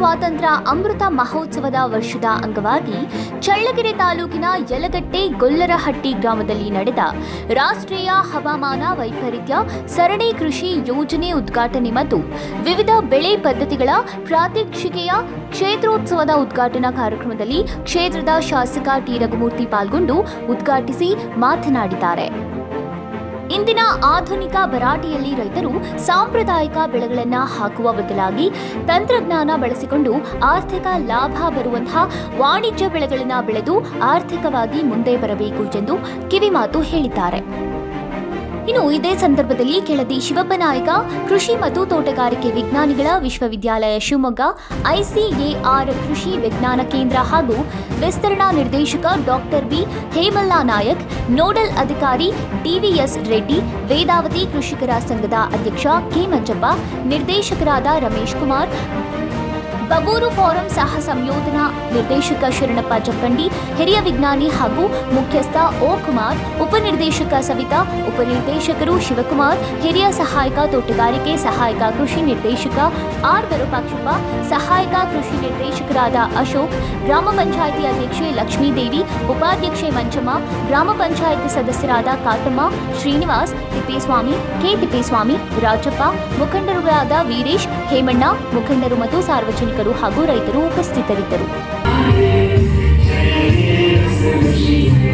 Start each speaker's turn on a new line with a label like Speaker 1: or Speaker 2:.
Speaker 1: ಸ್ವಾತಂತ್ರ್ಯ ಅಮೃತ ಮಹೋತ್ಸವದ ವರ್ಷದ ಅಂಗವಾಗಿ ಚಳ್ಳಕೆರೆ ತಾಲೂಕಿನ ಯಲಗಟ್ಟೆ ಗೊಲ್ಲರಹಟ್ಟಿ ಗ್ರಾಮದಲ್ಲಿ ನಡೆದ ರಾಷ್ಟ್ರೀಯ ಹವಾಮಾನ ವೈಪರೀತ್ಯ ಸರಣಿ ಕೃಷಿ ಯೋಜನೆ ಉದ್ಘಾಟನೆ ಮತ್ತು ವಿವಿಧ ಬೆಳೆ ಪದ್ಧತಿಗಳ ಪ್ರಾತ್ಯಕ್ಷಿಕೆಯ ಕ್ಷೇತ್ರೋತ್ಸವದ ಉದ್ಘಾಟನಾ ಕಾರ್ಯಕ್ರಮದಲ್ಲಿ ಕ್ಷೇತ್ರದ ಶಾಸಕ ಟಿ ರಘುಮೂರ್ತಿ ಪಾಲ್ಗೊಂಡು ಉದ್ಘಾಟಿಸಿ ಮಾತನಾಡಿದ್ದಾರೆ ಇಂದಿನ ಆಧುನಿಕ ಭರಾಟೆಯಲ್ಲಿ ರೈತರು ಸಾಂಪ್ರದಾಯಿಕ ಬೆಳೆಗಳನ್ನು ಹಾಕುವ ಬದಲಾಗಿ ತಂತ್ರಜ್ಞಾನ ಬಳಸಿಕೊಂಡು ಆರ್ಥಿಕ ಲಾಭ ಬರುವಂತಹ ವಾಣಿಜ್ಯ ಬೆಳೆಗಳನ್ನು ಬೆಳೆದು ಆರ್ಥಿಕವಾಗಿ ಮುಂದೆ ಬರಬೇಕು ಎಂದು ಕಿವಿಮಾತು ಹೇಳಿದ್ದಾರೆ ಇನ್ನು ಇದೇ ಸಂದರ್ಭದಲ್ಲಿ ಕೆಳದಿ ಶಿವಪ್ಪ ನಾಯಕ ಕೃಷಿ ಮತ್ತು ತೋಟಗಾರಿಕೆ ವಿಜ್ಞಾನಿಗಳ ವಿಶ್ವವಿದ್ಯಾಲಯ ಶಿವಮೊಗ್ಗ ಐಸಿಎಆರ್ ಕೃಷಿ ವಿಜ್ಞಾನ ಕೇಂದ್ರ ಹಾಗೂ ವಿಸ್ತರಣಾ ನಿರ್ದೇಶಕ doctor B Hemalla Nayak nodal ಅಧಿಕಾರಿ ಡಿವಿಎಸ್ ರೆಡ್ಡಿ ವೇದಾವತಿ ಕೃಷಿಕರ ಸಂಘದ ಅಧ್ಯಕ್ಷ ಕೆ ಮಂಜಪ್ಪ ನಿರ್ದೇಶಕರಾದ ರಮೇಶ್ ಕುಮಾರ್ ಬಬೂರು ಫಾರಂ ಸಹ ಸಂಯೋಜನಾ ನಿರ್ದೇಶಕ ಶರಣಪ್ಪ ಜಕ್ಕಂಡಿ ಹಿರಿಯ ವಿಜ್ಞಾನಿ ಹಾಗೂ ಮುಖ್ಯಸ್ಥ ಓ ಕುಮಾರ್ ಉಪನಿರ್ದೇಶಕ ಸವಿತಾ ಉಪನಿರ್ದೇಶಕರು ಶಿವಕುಮಾರ್ ಹಿರಿಯ ಸಹಾಯಕ ತೋಟಗಾರಿಕೆ ಸಹಾಯಕ ಕೃಷಿ ನಿರ್ದೇಶಕ ಆರ್ ವಿರೂಪಾಕ್ಷಪ್ಪ ಸಹಾಯಕ ಕೃಷಿ ನಿರ್ದೇಶಕರಾದ ಅಶೋಕ್ ಗ್ರಾಮ ಪಂಚಾಯಿತಿ ಅಧ್ಯಕ್ಷೆ ಲಕ್ಷ್ಮೀದೇವಿ ಉಪಾಧ್ಯಕ್ಷೆ ಮಂಚಮ್ಮ ಗ್ರಾಮ ಪಂಚಾಯಿತಿ ಸದಸ್ಯರಾದ ಕಾಟಮ್ಮ ಶ್ರೀನಿವಾಸ್ ತಿಪ್ಪೇಸ್ವಾಮಿ ಕೆ ತಿಪ್ಪೇಸ್ವಾಮಿ ರಾಜಪ್ಪ ಮುಖಂಡರುಗಳಾದ ವೀರೇಶ್ ಹೇಮಣ್ಣ ಮುಖಂಡರು ಮತ್ತು ಸಾರ್ವಜನಿಕರು ಹಾಗೂ ರೈತರು ಉಪಸ್ಥಿತರಿದ್ದರು